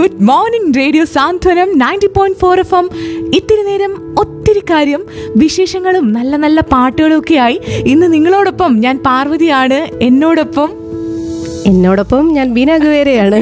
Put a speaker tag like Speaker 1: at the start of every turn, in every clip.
Speaker 1: വിത്ത് morning radio Santhwanam ninety point four F M ഇത്തിരി നേരം ഒത്തിരി കാര്യം വിശേഷങ്ങളും നല്ല നല്ല പാട്ടുകളും ഒക്കെ ആയി ഇന്ന് നിങ്ങളോടൊപ്പം ഞാൻ പാർവതിയാണ് എന്നോടൊപ്പം
Speaker 2: എന്നോടൊപ്പം ഞാൻ ബീന ഗുവേരയാണ്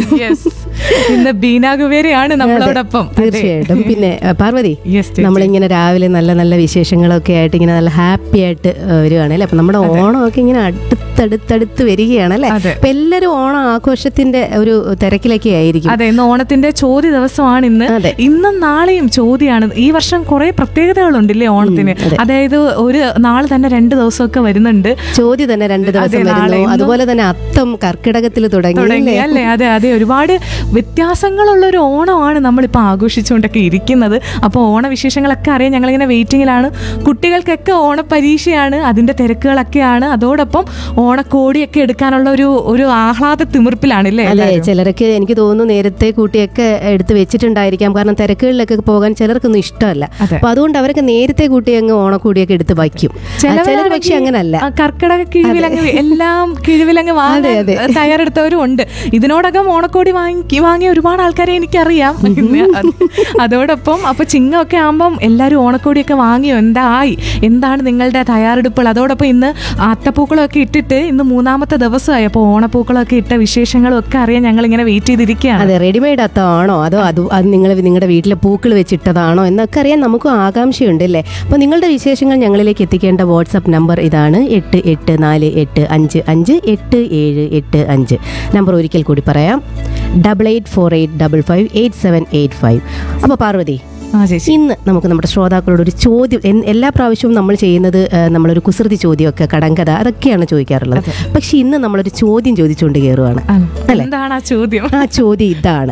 Speaker 1: ഇന്ന് ബീന കുബേരയാണ് നമ്മളോടൊപ്പം അതെ.
Speaker 2: തീർച്ചയായിട്ടും പിന്നെ അഹ് പാർവതി
Speaker 1: Yes, ചേച്ചി.
Speaker 2: നമ്മളിങ്ങനെ രാവിലെ നല്ല നല്ല വിശേഷങ്ങളൊക്കെ ആയിട്ട് ഇങ്ങനെ നല്ല ഹാപ്പി ആയിട്ട് അഹ് വരുവാണ് അല്ലേ അപ്പൊ നമ്മുടെ ഓണമൊക്കെ ഇങ്ങനെ അടുത്തടുത്തടുത്ത് വരികയാണ് അല്ലേ
Speaker 1: അതെ.
Speaker 2: അപ്പൊ എല്ലാവരും ഓണം ആഘോഷത്തിന്റെ ഒരു തിരക്കിലൊക്കെ ആയിരിക്കും
Speaker 1: അതെ ഇന്ന് ഓണത്തിന്റെ ചോദ്യ ദിവസമാണ് ഇന്ന്
Speaker 2: അതെ.
Speaker 1: ഇന്നും നാളെയും ചോദ്യമാണ് ഈ വർഷം കുറെ പ്രത്യേകതകളുണ്ടല്ലേ ഓണത്തിന് അതായത് ഒരു നാളെ തന്നെ രണ്ട് ദിവസമൊക്കെ വരുന്നുണ്ട്
Speaker 2: ചോദ്യം തന്നെ രണ്ട് ദിവസം
Speaker 1: അതെ, നാളെ
Speaker 2: വരുന്നു
Speaker 1: ഇന്നും-
Speaker 2: അതുപോലെ തന്നെ അത്തം കർക്കിടകത്തിൽ തുടങ്ങി
Speaker 1: തുടങ്ങി
Speaker 2: അല്ലേ?
Speaker 1: അല്ലേ അതെ അതെ ഒരുപാട് വ്യത്യാസങ്ങളുള്ള ഒരു ഓണമാണ് നമ്മളിപ്പോൾ ആഘോഷിച്ചുകൊണ്ടൊക്കെ ഇരിക്കുന്നത് അപ്പോൾ ഓണവിശേഷങ്ങളൊക്കെ അറിയാൻ ഞങ്ങളിങ്ങനെ വെയിറ്റിങ്ങിലാണ് കുട്ടികൾക്കൊക്കെ ഓണപരീക്ഷയാണ് അതിൻ്റെ തിരക്കുകളൊക്കെയാണ് അതോടൊപ്പം ഓണക്കോടിയൊക്കെ എടുക്കാനുള്ള ഒരു ഒരു ആഹ്ലാദ തിമിർപ്പിലാണല്ലേ
Speaker 2: അതെ ചിലരൊക്കെ എനിക്ക് തോന്നുന്നു നേരത്തെ കൂട്ടിയൊക്കെ എടുത്ത് വെച്ചിട്ടുണ്ടായിരിക്കാം കാരണം തിരക്കുകളിലൊക്കെ പോകാൻ ചിലർക്കൊന്നും ഇഷ്ടമല്ല
Speaker 1: അതെ.
Speaker 2: അപ്പൊ അതുകൊണ്ട് അവരൊക്കെ നേരത്തെ കൂട്ടി അങ്ങ് ഓണക്കൂടിയൊക്കെ എടുത്ത് വയ്ക്കും ചിലർ പക്ഷെ അങ്ങനല്ല
Speaker 1: ആ, കർക്കിടക കിഴിവിലങ്ങ് എല്ലാം കിഴിവിലങ്ങ് വാങ്ങി തയ്യാറെടുത്തവരും ഉണ്ട് ഇതിനോടകം ഓണക്കോടി വാങ്ങി വാങ്ങിയ ഒരുപാട് ആൾക്കാരെ എനിക്കറിയാം പിന്നെ അത് അതോടൊപ്പം അപ്പൊ ചിങ്ങമൊക്കെ ആകുമ്പം എല്ലാവരും ഓണക്കോടിയൊക്കെ വാങ്ങിയോ എന്തായി എന്താണ് നിങ്ങളുടെ തയ്യാറെടുപ്പുകൾ അതോടൊപ്പം ഇന്ന് അത്തപ്പൂക്കളമൊക്കെ ഇട്ടിട്ട് ഇന്ന് മൂന്നാമത്തെ ദിവസമായി അപ്പോൾ ഓണപ്പൂക്കളമൊക്കെ ഇട്ട വിശേഷങ്ങളും ഒക്കെ അറിയാൻ ഞങ്ങൾ ഇങ്ങനെ വെയിറ്റ് ചെയ്തിരിക്കുകയാണ്
Speaker 2: അതെ റെഡിമെയ്ഡ് അത്തമാണോ അതോ അത് അത് നിങ്ങൾ നിങ്ങളുടെ വീട്ടിലെ പൂക്കൾ വെച്ചിട്ടതാണോ എന്നൊക്കെ അറിയാൻ നമുക്കും ആകാംക്ഷയുണ്ട് അല്ലേ അപ്പോൾ നിങ്ങളുടെ വിശേഷങ്ങൾ ഞങ്ങളിലേക്ക് എത്തിക്കേണ്ട വാട്സപ്പ് നമ്പർ ഇതാണ് എട്ട് എട്ട് നാല് എട്ട് അഞ്ച് അഞ്ച് എട്ട് ഏഴ് എട്ട് അഞ്ച് നമ്പർ ഒരിക്കൽ കൂടി പറയാം double eight four eight double five eight seven eight five അപ്പോൾ പാർവതി
Speaker 1: ആ ചേച്ചി
Speaker 2: ഇന്ന് നമുക്ക് നമ്മുടെ ശ്രോതാക്കളോട് ഒരു ചോദ്യം എൻ- എല്ലാ പ്രാവശ്യവും നമ്മൾ ചെയ്യുന്നത് ആ, നമ്മളൊരു കുസൃതി ചോദ്യമൊക്കെ കടങ്കഥ അതൊക്കെയാണ് ചോദിക്കാറുള്ളത് പക്ഷെ ഇന്ന് നമ്മളൊരു ചോദ്യം ചോദിച്ചുകൊണ്ട് കയറുവാണ്
Speaker 1: ആ, എന്താണ് ആ ചോദ്യം
Speaker 2: ആ ചോദ്യം ഇതാണ്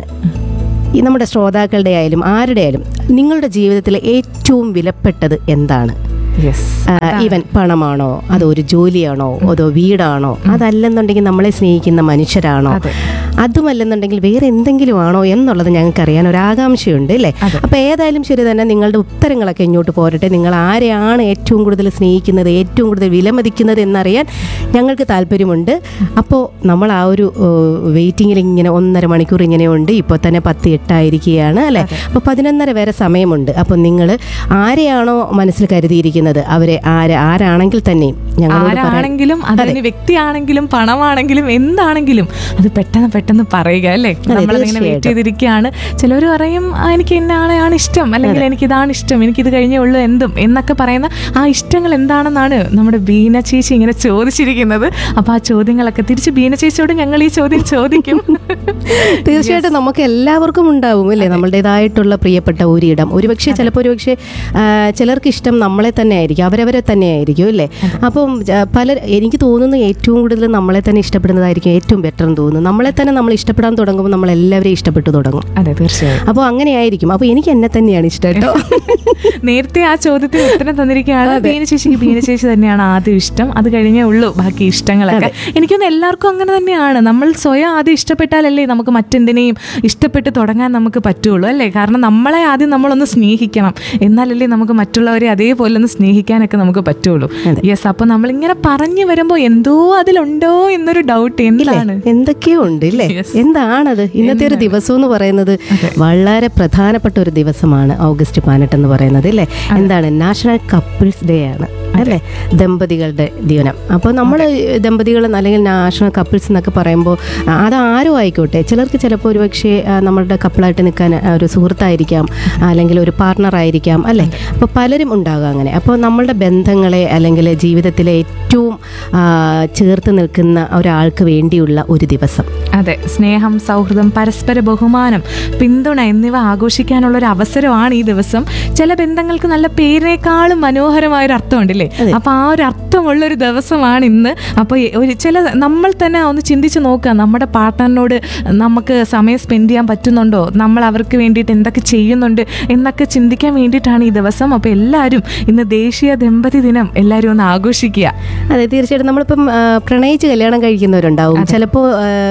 Speaker 2: ഈ നമ്മുടെ ശ്രോതാക്കളുടെ ആയാലും ആരുടെ ആയാലും നിങ്ങളുടെ ജീവിതത്തിലെ ഏറ്റവും വിലപ്പെട്ടത് എന്താണ്
Speaker 1: യെസ്
Speaker 2: ഈവൻ പണമാണോ അതോ ഒരു ജോലിയാണോ അതോ വീടാണോ അതല്ലെന്നുണ്ടെങ്കിൽ നമ്മളെ സ്നേഹിക്കുന്ന മനുഷ്യരാണോ
Speaker 1: അതെ.
Speaker 2: അതുമല്ലെന്നുണ്ടെങ്കിൽ വേറെ എന്തെങ്കിലും ആണോ എന്നുള്ളത് ഞങ്ങൾക്ക് അറിയാൻ ഒരു ആകാംക്ഷയുണ്ട് അല്ലേ
Speaker 1: അതെ.
Speaker 2: അപ്പോൾ ഏതായാലും ശരി തന്നെ നിങ്ങളുടെ ഉത്തരങ്ങളൊക്കെ ഇങ്ങോട്ട് പോരട്ടെ നിങ്ങൾ ആരെയാണ് ഏറ്റവും കൂടുതൽ സ്നേഹിക്കുന്നത് ഏറ്റവും കൂടുതൽ വിലമതിക്കുന്നത് എന്നറിയാൻ ഞങ്ങൾക്ക് താല്പര്യമുണ്ട് അപ്പോൾ നമ്മൾ ആ ഒരു വെയിറ്റിങ്ങിൽ ഇങ്ങനെ ഒന്നര മണിക്കൂർ ഇങ്ങനെ ഉണ്ട് ഇപ്പോൾ തന്നെ പത്ത് എട്ടായിരിക്കുകയാണ് അല്ലേ അപ്പോൾ പതിനൊന്നര വരെ സമയമുണ്ട് അപ്പോൾ നിങ്ങൾ ആരെയാണോ മനസ്സിൽ കരുതിയിരിക്കുന്നത് അവരെ ആര് ആരാണെങ്കിൽ തന്നെയും ഞങ്ങളോട് പറയാൻ
Speaker 1: ആരാണെങ്കിലും അതിന് വ്യക്തിയാണെങ്കിലും പണമാണെങ്കിലും എന്താണെങ്കിലും അത് പെട്ടെന്ന് പെട്ടെന്ന് പറയുക അല്ലേ നമ്മളിങ്ങനെ വെയിറ്റ് ചെയ്തിരിക്കുകയാണ് ചിലർ പറയും "ആ, എനിക്ക് ഇന്ന ആളെയാണ് ഇഷ്ടം അല്ലെങ്കിൽ എനിക്ക് ഇതാണ് ഇഷ്ടം എനിക്ക് ഇത് കഴിഞ്ഞേ ഉള്ളൂ എന്തും എന്നൊക്കെ പറയുന്ന ആ ഇഷ്ടങ്ങൾ എന്താണെന്നാണ് നമ്മുടെ ബീന ചേച്ചി ഇങ്ങനെ ചോദിച്ചിരിക്കുന്നത് അപ്പൊ ആ ചോദ്യങ്ങളൊക്കെ തിരിച്ച് ബീന ചേച്ചിയോട് ഞങ്ങൾ ഈ ചോദ്യം ചോദിക്കും
Speaker 2: തീർച്ചയായിട്ടും നമുക്ക് എല്ലാവർക്കും ഉണ്ടാവും അല്ലേ നമ്മളുടേതായിട്ടുള്ള പ്രിയപ്പെട്ട ഒരിടം ഒരുപക്ഷെ ചിലപ്പോൾ ഒരുപക്ഷെ ആ, ചിലർക്ക് ഇഷ്ടം നമ്മളെ തന്നെ ആയിരിക്കും അവരവരെ തന്നെ ആയിരിക്കും അല്ലേ അപ്പം ആ, പല എനിക്ക് തോന്നുന്നു ഏറ്റവും കൂടുതൽ നമ്മളെ തന്നെ ഇഷ്ടപ്പെടുന്നതായിരിക്കും ഏറ്റവും ബെറ്റർ എന്ന് തോന്നുന്നു നമ്മളെ തന്നെ നമ്മൾ ഇഷ്ടപ്പെടാൻ തുടങ്ങുമ്പോൾ നമ്മൾ എല്ലാവരെയും ഇഷ്ടപ്പെട്ടു തുടങ്ങും
Speaker 1: അതെ തീർച്ചയായും
Speaker 2: അപ്പോൾ അങ്ങനെ ആയിരിക്കും അപ്പോൾ എനിക്ക് എന്നെ തന്നെയാണ് ഇഷ്ടം കേട്ടോ
Speaker 1: നേരത്തെ ആ ചോദ്യത്തിന് ഉത്തരം തന്നിരിക്കുകയാണ് ബീന ചേച്ചിക്ക് ബീന ചേച്ചി തന്നെയാണ് ആദ്യം ഇഷ്ടം അത് കഴിഞ്ഞേ ഉള്ളൂ ബാക്കി ഇഷ്ടങ്ങളൊക്കെ എനിക്കൊന്ന് എല്ലാവർക്കും അങ്ങനെ തന്നെയാണ് നമ്മൾ സ്വയം ആദ്യം ഇഷ്ടപ്പെട്ടാലല്ലേ നമുക്ക് മറ്റെന്തിനേയും ഇഷ്ടപ്പെട്ട് തുടങ്ങാൻ നമുക്ക് പറ്റുള്ളൂ അല്ലേ കാരണം നമ്മളെ ആദ്യം നമ്മളൊന്ന് സ്നേഹിക്കണം എന്നാലല്ലേ നമുക്ക് മറ്റുള്ളവരെ അതേപോലെ ഒന്ന് സ്നേഹിക്കാനൊക്കെ നമുക്ക് പറ്റുള്ളൂ യെസ് അപ്പൊ നമ്മളിങ്ങനെ പറഞ്ഞു വരുമ്പോൾ എന്തോ അതിലുണ്ടോ എന്നൊരു ഡൗട്ട് എന്താണ്
Speaker 2: എന്തൊക്കെയോ ഉണ്ട് ഇല്ലേ
Speaker 1: Yes.
Speaker 2: എന്താണത് ഇന്നത്തെ ഒരു ദിവസം എന്ന് പറയുന്നത് വളരെ പ്രധാനപ്പെട്ട ഒരു ദിവസമാണ് ഓഗസ്റ്റ് പതിനെട്ട് എന്ന് പറയുന്നത് ഇല്ലേ എന്താണ് നാഷണൽ കപ്പിൾസ് ഡേ ആണ് അല്ലേ ദമ്പതികളുടെ ദിനം അപ്പോൾ നമ്മൾ ദമ്പതികൾ അല്ലെങ്കിൽ നാഷണൽ കപ്പിൾസ് എന്നൊക്കെ പറയുമ്പോൾ അത് ആരും ആയിക്കോട്ടെ ചിലർക്ക് ചിലപ്പോൾ ഒരു പക്ഷേ നമ്മളുടെ കപ്പിളായിട്ട് നിൽക്കാൻ ആ, ഒരു സുഹൃത്തായിരിക്കാം അല്ലെങ്കിൽ ഒരു പാർട്ണർ ആയിരിക്കാം അല്ലേ അപ്പോൾ പലരും ഉണ്ടാകും അങ്ങനെ അപ്പോൾ നമ്മളുടെ ബന്ധങ്ങളെ അല്ലെങ്കിൽ ജീവിതത്തിലെ ഏറ്റവും ആ, ചേർത്ത് നിൽക്കുന്ന ഒരാൾക്ക് വേണ്ടിയുള്ള ഒരു ദിവസം
Speaker 1: അതെ സ്നേഹം സൗഹൃദം പരസ്പര ബഹുമാനം പിന്തുണ എന്നിവ ആഘോഷിക്കാനുള്ള ഒരു അവസരമാണ് ഈ ദിവസം ചില ബന്ധങ്ങൾക്ക് നല്ല പേരിനേക്കാളും മനോഹരമായ ഒരു അർത്ഥമുണ്ടല്ലേ അപ്പൊ ആ ഒരു അർത്ഥമുള്ള ഒരു ദിവസമാണ് ഇന്ന് അപ്പോൾ ഒരു ചില നമ്മൾ തന്നെ ഒന്ന് ചിന്തിച്ച് നോക്കുക നമ്മുടെ പാർട്ട്ണറിനോട് നമുക്ക് സമയം സ്പെൻഡ് ചെയ്യാൻ പറ്റുന്നുണ്ടോ നമ്മൾ അവർക്ക് വേണ്ടിയിട്ട് എന്തൊക്കെ ചെയ്യുന്നുണ്ട് എന്നൊക്കെ ചിന്തിക്കാൻ വേണ്ടിയിട്ടാണ് ഈ ദിവസം അപ്പോൾ എല്ലാവരും ഇന്ന് ദേശീയ ദമ്പതി ദിനം എല്ലാവരും ഒന്ന് ആഘോഷിക്കുക
Speaker 2: അതെ തീർച്ചയായിട്ടും നമ്മളിപ്പം ആ, പ്രണയിച്ച് കല്യാണം കഴിക്കുന്നവരുണ്ടാവും ചിലപ്പോൾ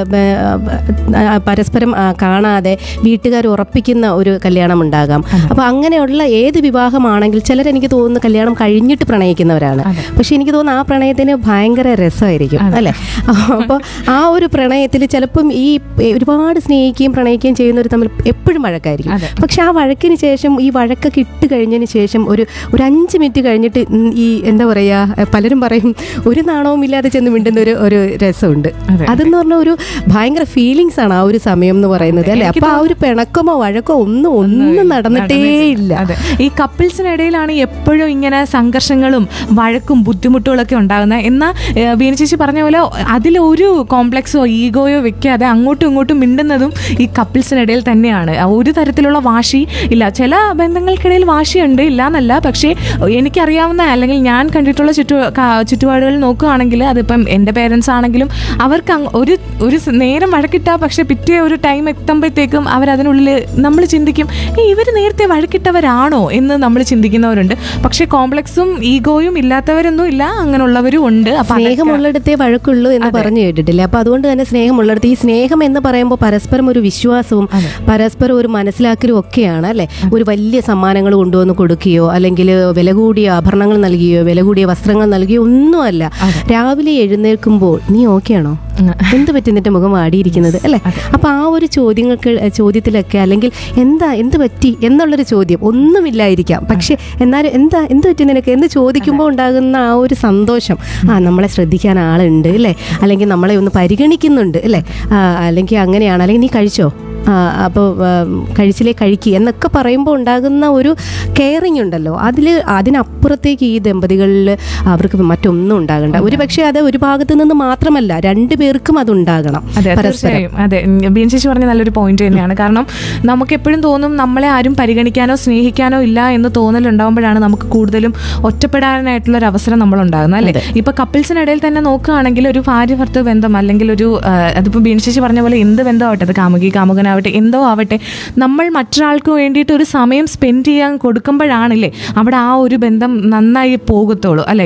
Speaker 2: ആ, പരസ്പരം ആ, കാണാതെ വീട്ടുകാർ ഉറപ്പിക്കുന്ന ഒരു കല്യാണം ഉണ്ടാകാം അപ്പോൾ അങ്ങനെയുള്ള ഏത് വിവാഹമാണെങ്കിൽ ചിലർ എനിക്ക് തോന്നുന്നു കല്യാണം കഴിഞ്ഞിട്ട് പ്രണയിക്കുന്നവരാണ് പക്ഷെ എനിക്ക് തോന്നുന്നു ആ പ്രണയത്തിന് ഭയങ്കര രസമായിരിക്കും അല്ലേ അപ്പോൾ ആ ഒരു പ്രണയത്തിൽ ചിലപ്പം ഈ ഒരുപാട് സ്നേഹിക്കുകയും പ്രണയിക്കുകയും ചെയ്യുന്നവർ തമ്മിൽ എപ്പോഴും വഴക്കായിരിക്കും
Speaker 1: അതെ.
Speaker 2: പക്ഷെ ആ വഴക്കിന് ശേഷം ഈ വഴക്കൊക്കെ ഇട്ട് കഴിഞ്ഞതിന് ശേഷം ഒരു ഒരു അഞ്ച് മിനിറ്റ് കഴിഞ്ഞിട്ട് ഉം ഈ എന്താ പറയുക പലരും പറയും ഒരു നാണവും ഇല്ലാതെ ചെന്ന് മിണ്ടുന്ന ഒരു ഒരു രസമുണ്ട്
Speaker 1: അതെ.
Speaker 2: അതെന്ന് പറഞ്ഞ ഒരു ഭയങ്കര ഫീലിങ്സ് ആണ് ആ ഒരു സമയം എന്ന് പറയുന്നത് അല്ലേ അപ്പൊ ആ ഒരു പിണക്കമോ വഴക്കോ ഒന്നും ഒന്നും നടന്നിട്ടേ ഇല്ല
Speaker 1: അതെ ഈ കപ്പിൾസിനിടയിലാണ് എപ്പോഴും ഇങ്ങനെ സംഘർഷങ്ങളും വഴക്കും ബുദ്ധിമുട്ടുകളൊക്കെ ഉണ്ടാകുന്നത് എന്നാൽ ബീന ചേച്ചി പറഞ്ഞ പോലെ അതിലൊരു കോംപ്ലക്സോ ഈഗോയോ വെക്കാതെ അങ്ങോട്ടും ഇങ്ങോട്ടും മിണ്ടുന്നതും ഈ കപ്പിൾസിനിടയിൽ തന്നെയാണ് ആ ഒരു തരത്തിലുള്ള വാശി ഇല്ല ചില ബന്ധങ്ങൾക്കിടയിൽ വാശിയുണ്ട് ഇല്ല എന്നല്ല പക്ഷേ എനിക്കറിയാവുന്ന അല്ലെങ്കിൽ ഞാൻ കണ്ടിട്ടുള്ള ചുറ്റു കാ- ചുറ്റുപാടുകൾ നോക്കുകയാണെങ്കിൽ അതിപ്പം എൻ്റെ പേരൻസ് ആണെങ്കിലും അവർക്ക് അങ്ങ് ഒരു ഒരു സ് നേരം വഴക്കിട്ടാൽ പക്ഷെ പിറ്റേ ഒരു ടൈം എത്തുമ്പോഴത്തേക്കും അവരതിനുള്ളിൽ നമ്മൾ ചിന്തിക്കും ഏ ഇവർ നേരത്തെ വഴക്കിട്ടവരാണോ എന്ന് നമ്മൾ ചിന്തിക്കുന്നവരുണ്ട് പക്ഷെ കോംപ്ലക്സും ഈഗോയും ഇല്ലാത്തവരൊന്നും ഇല്ല അങ്ങനെയുള്ളവരും ഉണ്ട് അപ്പൊ അതൊക്കെ-
Speaker 2: സ്നേഹമുള്ളിടത്തേ വഴക്കുള്ളൂ എന്ന് പറഞ്ഞു കേട്ടിട്ടില്ല അപ്പൊ അതുകൊണ്ട് തന്നെ സ്നേഹമുള്ളിടത്ത് ഈ സ്നേഹം എന്ന് പറയുമ്പോൾ പരസ്പരം ഒരു വിശ്വാസവും പരസ്പരം ഒരു മനസ്സിലാക്കലും ഒക്കെയാണ് അല്ലെ ഒരു വലിയ സമ്മാനങ്ങൾ കൊണ്ടുവന്ന് കൊടുക്കുകയോ അല്ലെങ്കിൽ വില കൂടിയ ആഭരണങ്ങൾ നൽകുകയോ വില കൂടിയ വസ്ത്രങ്ങൾ നൽകുകയോ ഒന്നുമല്ല രാവിലെ എഴുന്നേൽക്കുമ്പോൾ നീ ഓക്കെയാണോ എന്ത് പറ്റി നിന്റെ മുഖം വാടിയിരിക്കുന്നത് അല്ലെ അപ്പൊ ആ ഒരു ചോദ്യങ്ങൾക്ക് ചോദ്യത്തിലൊക്കെ അല്ലെങ്കിൽ എന്താ എന്ത് പറ്റി എന്നുള്ളൊരു ചോദ്യം ഒന്നുമില്ലായിരിക്കാം പക്ഷെ എന്നാലും എന്താ എന്ത് പറ്റി നിനക്ക് എന്ന് ചോദിക്കുമ്പോൾ ഉണ്ടാകുന്ന ആ ഒരു സന്തോഷം ആ നമ്മളെ ശ്രദ്ധിക്കാൻ ആളുണ്ട് അല്ലേ അല്ലെങ്കിൽ നമ്മളെ ഒന്ന് പരിഗണിക്കുന്നുണ്ട് അല്ലേ ആ, അല്ലെങ്കിൽ അങ്ങനെയാണ് അല്ലെങ്കിൽ നീ കഴിച്ചോ അപ്പോൾ കഴിച്ചില്ലേ കഴിക്കുക എന്നൊക്കെ പറയുമ്പോൾ ഉണ്ടാകുന്ന ഒരു കെയറിങ് ഉണ്ടല്ലോ അതിൽ അതിനപ്പുറത്തേക്ക് ഈ ദമ്പതികളിൽ അവർക്ക് മറ്റൊന്നും ഉണ്ടാകണ്ട ഒരു പക്ഷേ അത് ഒരു ഭാഗത്ത് നിന്ന് മാത്രമല്ല രണ്ടു പേർക്കും അത് ഉണ്ടാകണം
Speaker 1: അതെ
Speaker 2: പരസ്പരം
Speaker 1: തീർച്ചയായും അതെ ബീൻ ചേച്ചി പറഞ്ഞ നല്ലൊരു പോയിന്റ് തന്നെയാണ് കാരണം നമുക്ക് എപ്പോഴും തോന്നും നമ്മളെ ആരും പരിഗണിക്കാനോ സ്നേഹിക്കാനോ ഇല്ല എന്ന് തോന്നലുണ്ടാകുമ്പോഴാണ് നമുക്ക് കൂടുതലും ഒറ്റപ്പെടാനായിട്ടുള്ള ഒരു അവസരം നമ്മൾ ഉണ്ടാകുന്നത് അല്ലേ ഇപ്പൊ കപ്പിൾസിനിടയിൽ തന്നെ നോക്കുകയാണെങ്കിൽ ഒരു ഭാര്യ ഭർത്തൃ ബന്ധം അല്ലെങ്കിൽ ഒരു ആ, അതിപ്പോ ബീൻ ചേച്ചി പറഞ്ഞ പോലെ എന്ത് ബന്ധമാവട്ടെ അത് കാമുകി കാമുകനാവട്ടെ എന്തോ ആവട്ടെ നമ്മൾ മറ്റൊരാൾക്ക് വേണ്ടിയിട്ട് ഒരു സമയം സ്പെൻഡ് ചെയ്യാൻ കൊടുക്കുമ്പോഴാണല്ലേ അവിടെ ആ ഒരു ബന്ധം നന്നായി പോകത്തുള്ളൂ അല്ലെ